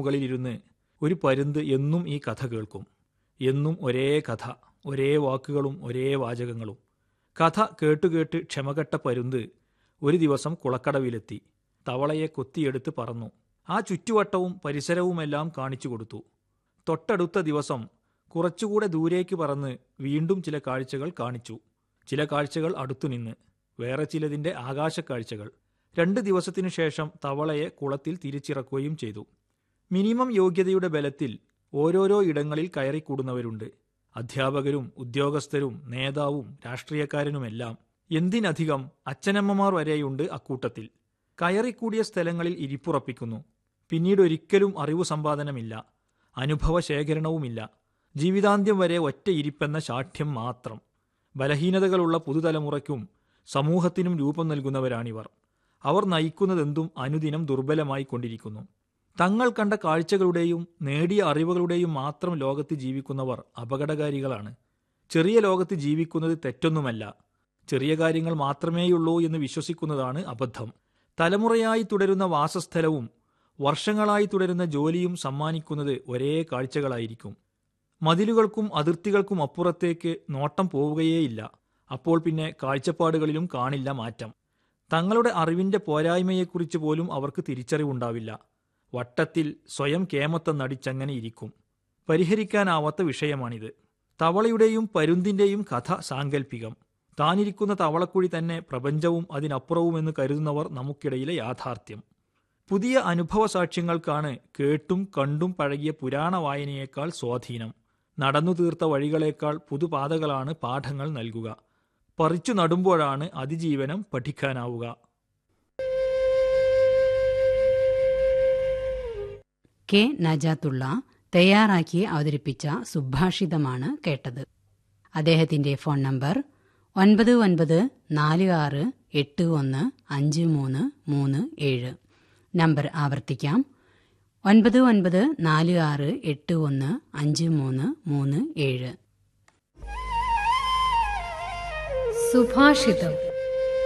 മുകളിലിരുന്ന് ഒരു പരുന്ത് എന്നും ഈ കഥ കേൾക്കും എന്നും ഒരേ കഥ ഒരേ വാക്കുകളും ഒരേ വാചകങ്ങളും കഥ കേട്ടുകേട്ട് ക്ഷമകെട്ട പരുന്ത് ഒരു ദിവസം കുളക്കടവിലെത്തി തവളയെ കൊത്തിയെടുത്ത് പറന്നു ആ ചുറ്റുവട്ടവും പരിസരവുമെല്ലാം കാണിച്ചു കൊടുത്തു തൊട്ടടുത്ത ദിവസം കുറച്ചുകൂടെ ദൂരേക്ക് പറന്ന് വീണ്ടും ചില കാഴ്ചകൾ കാണിച്ചു ചില കാഴ്ചകൾ അടുത്തുനിന്ന് വേറെ ചിലതിന്റെ ആകാശക്കാഴ്ചകൾ രണ്ട് ദിവസത്തിനു ശേഷം തവളയെ കുളത്തിൽ തിരിച്ചിറക്കുകയും ചെയ്തു മിനിമം യോഗ്യതയുടെ ബലത്തിൽ ഓരോരോ ഇടങ്ങളിൽ കയറിക്കൂടുന്നവരുണ്ട് അധ്യാപകരും ഉദ്യോഗസ്ഥരും നേതാവും രാഷ്ട്രീയക്കാരനുമെല്ലാം എന്തിനധികം അച്ഛനമ്മമാർ വരെയുണ്ട് അക്കൂട്ടത്തിൽ കയറിക്കൂടിയ സ്ഥലങ്ങളിൽ ഇരിപ്പുറപ്പിക്കുന്നു പിന്നീട് ഒരിക്കലും അറിവു സമ്പാദനമില്ല അനുഭവ ശേഖരണവുമില്ല ജീവിതാന്ത്യം വരെ ഒറ്റ ഇരിപ്പെന്ന ശാഠ്യം മാത്രം ബലഹീനതകളുള്ള പുതുതലമുറയ്ക്കും സമൂഹത്തിനും രൂപം നൽകുന്നവരാണിവർ അവർ നയിക്കുന്നതെന്തും അനുദിനം ദുർബലമായി കൊണ്ടിരിക്കുന്നു തങ്ങൾ കണ്ട കാഴ്ചകളുടെയും നേടിയ അറിവുകളുടെയും മാത്രം ലോകത്ത് ജീവിക്കുന്നവർ അപകടകാരികളാണ് ചെറിയ ലോകത്ത് ജീവിക്കുന്നത് തെറ്റൊന്നുമല്ല ചെറിയ കാര്യങ്ങൾ മാത്രമേയുള്ളൂ എന്ന് വിശ്വസിക്കുന്നതാണ് അബദ്ധം തലമുറയായി തുടരുന്ന വാസസ്ഥലവും വർഷങ്ങളായി തുടരുന്ന ജോലിയും സമ്മാനിക്കുന്നത് ഒരേ കാഴ്ചകളായിരിക്കും മതിലുകൾക്കും അതിർത്തികൾക്കും അപ്പുറത്തേക്ക് നോട്ടം പോവുകയേയില്ല അപ്പോൾ പിന്നെ കാഴ്ചപ്പാടുകളിലും കാണില്ല മാറ്റം തങ്ങളുടെ അറിവിന്റെ പോരായ്മയെക്കുറിച്ച് പോലും അവർക്ക് തിരിച്ചറിവുണ്ടാവില്ല വട്ടത്തിൽ സ്വയം കേമത്തം നടിച്ചങ്ങനെ ഇരിക്കും പരിഹരിക്കാനാവാത്ത വിഷയമാണിത് തവളയുടെയും പരുന്തിന്റെയും കഥ സാങ്കല്പികം താനിരിക്കുന്ന തവളക്കുഴി തന്നെ പ്രപഞ്ചവും അതിനപ്പുറവുമെന്ന് കരുതുന്നവർ നമുക്കിടയിലെ യാഥാർത്ഥ്യം പുതിയ അനുഭവ സാക്ഷ്യങ്ങൾക്കാണ് കേട്ടും കണ്ടും പഴകിയ പുരാണ വായനയേക്കാൾ സ്വാധീനം നടന്നു തീർത്ത വഴികളേക്കാൾ പുതുപാതകളാണ് പാഠങ്ങൾ നൽകുക പറിച്ചു നടുമ്പോഴാണ് അതിജീവനം പഠിക്കാനാവുക കെ നജാത്തുള്ള തയ്യാറാക്കി അവതരിപ്പിച്ച സുഭാഷിതമാണ് കേട്ടത് അദ്ദേഹത്തിന്റെ ഫോൺ നമ്പർ ഒൻപത് ഒൻപത് നാല് ആറ് എട്ട് ഒന്ന് അഞ്ച് മൂന്ന് മൂന്ന് ഏഴ് നമ്പർ ആവർത്തിക്കാം ഒൻപത് ഒൻപത് നാല് ആറ് എട്ട് ഒന്ന് അഞ്ച് മൂന്ന് മൂന്ന് ഏഴ് സുഭാഷിതം